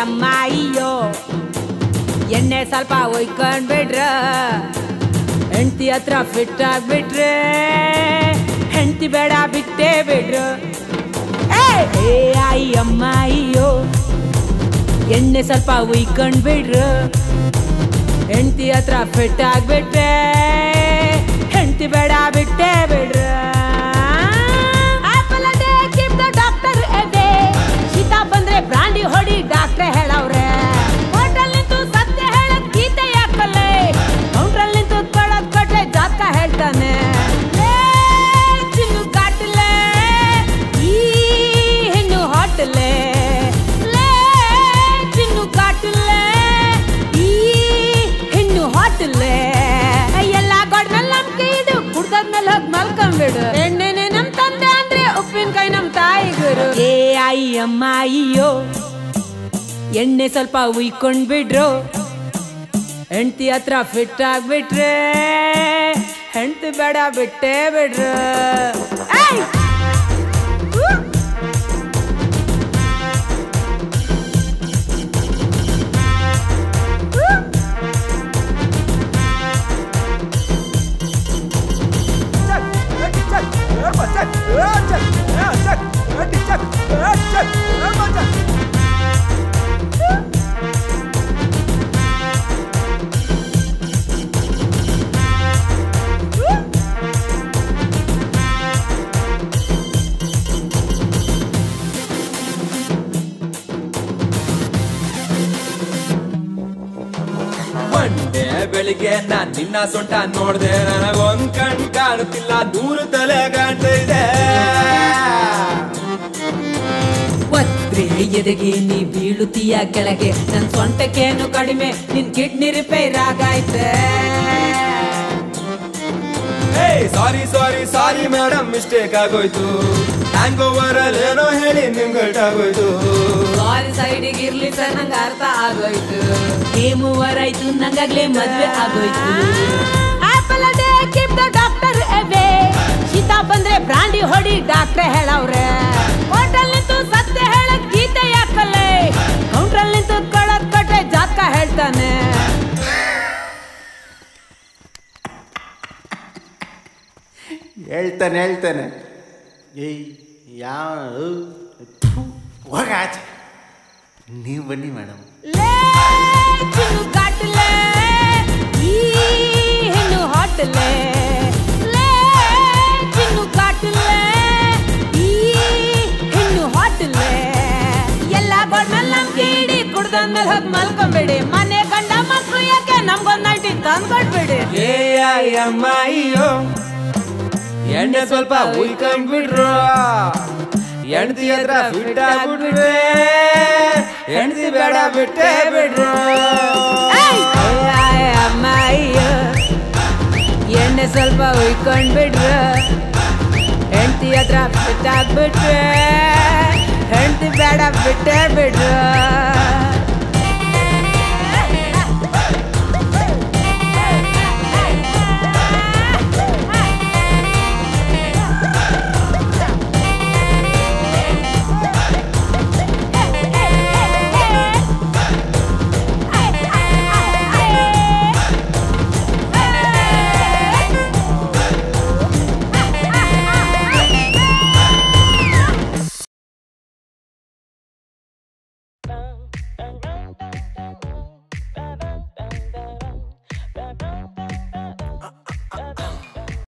ಅಮ್ಮ ಅಯ್ಯೋ ಎಣ್ಣೆ ಸ್ವಲ್ಪ ಒಯ್ಕೊಂಡ್ ಬಿಡ್ರ ಹೆಂಡತಿ ಹತ್ರ ಫಿಟ್ ಆಗ್ಬಿಟ್ರೆ ಹೆಂಡತಿ ಬೇಡ ಬಿಟ್ಟೇ ಬಿಡ್ರು ಏ ಏ ಆಯಿ ಅಮ್ಮ ಅಯ್ಯೋ ಎಣ್ಣೆ ಸ್ವಲ್ಪ ಉಯ್ಕೊಂಡ್ ಬಿಡ್ರು ಹೆಂಡತಿ ಹತ್ರ ಫಿಟ್ ಆಗ್ಬಿಟ್ರೆ ಹೆಂಡತಿ ಬೇಡ ಬಿಟ್ಟೇ ಬಿಡ್ರು ಆಪಲ್ ಅದೇ keep the doctor away. ಶೀತ ಬಂದ್ರೆ ಬ್ರಾಂಡಿ ಹೊಡಿ ಡಾಕ್ಟ್ರೆ ಹೇಳವ್ರೆ ಹೋಟೆಲ್ ನಿಂತು ಸತ್ಯ ಹೇಳದ್ ಗೀತೆ ಯಾಕಲ್ಲೇ ಕೌಂಟ್ರಲ್ ನಿಂತು ಕೊಡೋದ್ ಕೊಟ್ರೆ ಜಾತಕ ಹೇಳ್ತಾನೆ ಲೇ, ಚಿನ್ನು ಕಾಟ್ಲೆ, ಈ ಹೆಣ್ಣು ಹಾಟ್ಲೆ ಲೇ, ಚಿನ್ನು ಕಾಟ್ಲೆ, ಈ ಹೆಣ್ಣು ಹಾಟ್ಲೆ ಎಲ್ಲ ಗೊಡ್ಮೇಲೆ ನಂಬಿಕೆ ಇದು ಕುಡ್ದಾದ್ಮೇಲೆ ಹೋಗಿ ಮಲ್ಕೊಂಬಿಡು ಎಣ್ಣೆನೆ ನಮ್ ತಂದೆ ಅಂದ್ರೆ ಉಪ್ಪಿನಕಾಯಿ ನಮ್ ತಾಯಿ ಗುರು ಏ ಆಯಿ ಅಮ್ಮ ಅಯ್ಯೋ ಎಣ್ಣೆ ಸ್ವಲ್ಪ ಉಯ್ಕೊಂಡ್ ಬಿಡ್ರು ಹೆಂಡತಿ ಹತ್ರ ಫಿಟ್ ಆಗ್ಬಿಟ್ರೆ ಹೆಂಡತಿ ಬೇಡ ಬಿಟ್ಟೇ ಬಿಡ್ರು ಏಯ್! ಊ! ಮಂಡೆ ಬೆಳಿಗ್ಗೆ ನಾನ್ ನಿನ್ನ ಸೊಂಟ ನೋಡ್ದೆ ನನಗೊಂದ್ ಕಣ್ ಕಾಣುತ್ತಿಲ್ಲ ನೂರು ತಲೆ ಕಾಣ್ತಿದೆ ಒತ್ರೆ ಎದೆಗೆ ನೀ ಬೀಳುತ್ತೀಯ ಕೆಳಗೆ ನನ್ ಸೊಂಟಕ್ಕೇನು ಕಡಿಮೆ ನಿನ್ ಕಿಡ್ನಿ ರಿಪೇರ್ ಆಗೈತೆ ಹೇ ಸಾರಿ ಸಾರಿ ಸಾರಿ ಮೇಡಮ್ ಮಿಸ್ಟೇಕ್ ಆಗೋಯ್ತು ಹ್ಯಾಂಗ್ ಓವರ್ ಅಲ್ಲಿ ಏನೋ ಹೇಳಿ ನಿಮ್ಗೆ ಆಗೋಯ್ತು ಸಾರಿ ಸೈಡಿಗೆ ಇರ್ಲಿ ಸರ್ ನಂಗೆ ಅರ್ಥ ಆಗೋಯ್ತು ಗೇಮ್ ಓವರ್ ಆಯ್ತು ನಂಗಾಗ್ಲೇ ಮದ್ವೆ ಆಗೋಯ್ತು ಆಪಲ್ ಅದೇ ಕೀಪ್ ದ ಡಾಕ್ಟರ್ ಅವೇ ಶೀತ ಬಂದ್ರೆ ಬ್ರಾಂಡಿ ಹೊಡಿ ಡಾಕ್ಟ್ರೆ ಹೇಳವ್ರೆ ಹೋಟೆಲ್ ನಿಂತು ಸತ್ಯ ಹೇಳಕ್ ಗೀತೆ ಯಾಕಲ್ಲೇ ಕೌಂಟ್ರಲ್ ನಿಂತು ಕೊಡೋದ್ ಕೊಟ್ರೆ ಜಾತಕ ಹೇಳ್ತಾನೆ ಹೇಳ್ತಾನೆ ಹೇಳ್ತಾನೆ ಏಯ್ ಯಾವ ಹೋಗಾಚೆ ನೀವು ಬನ್ನಿ ಮೇಡಮ್ ಲೇ ಚಿನ್ನು ಕಾಟ್ಲೆ, ಈ ಹೆಣ್ಣು ಹಾಟ್ಲೆ. ಲೇ ಚಿನ್ನು ಕಾಟ್ಲೆ, ಈ ಹೆಣ್ಣು ಹಾಟ್ಲೆ. ಎಲ್ಲ ಗೋಡ್ಮೇಲ್ ನಂಬ್ಕೆ ಇಡಿ, ಕುಡ್ದಾದ್ಮೇಲ್ ಹೋಗ್ ಮಲ್ಕೊಂಬಿಡಿ ಮನೆ ಗಂಡ ಮಕ್ಳು ಯಾಕೆ ನಮ್ಗೊಂದ್ ನೈಟಿ ತಂದ್ಕೊಟ್ಬಿಡಿ ಏ ಅಮ್ಮ ಅಯ್ಯೋ ಎಣ್ಣೆ ಸ್ವಲ್ಪ ಉಯ್ಕೊಂಡ್ಬಿಟ್ರು ಹೆಂಡತಿ ಹತ್ರ ಫಿಟ್ ಆಗ್ಬಿಟ್ರೆ ಹೆಂಡತಿ ಬೇಡ ಬಿಟ್ಟೇ ಬಿಟ್ರು ಏಯ್! ಏಯ್ ಅಮ್ಮ ಅಯ್ಯೋ ಎಣ್ಣೆ ಸ್ವಲ್ಪ ಉಯ್ಕೊಂಡ್ಬಿಟ್ರು ಹೆಂಡತಿ ಹತ್ರ ಬಿಟ್ಟಾಗ್ಬಿಟ್ರೆ ಹೆಂಡತಿ ಬೇಡ ಬಿಟ್ಟೇ ಬಿಟ್ರು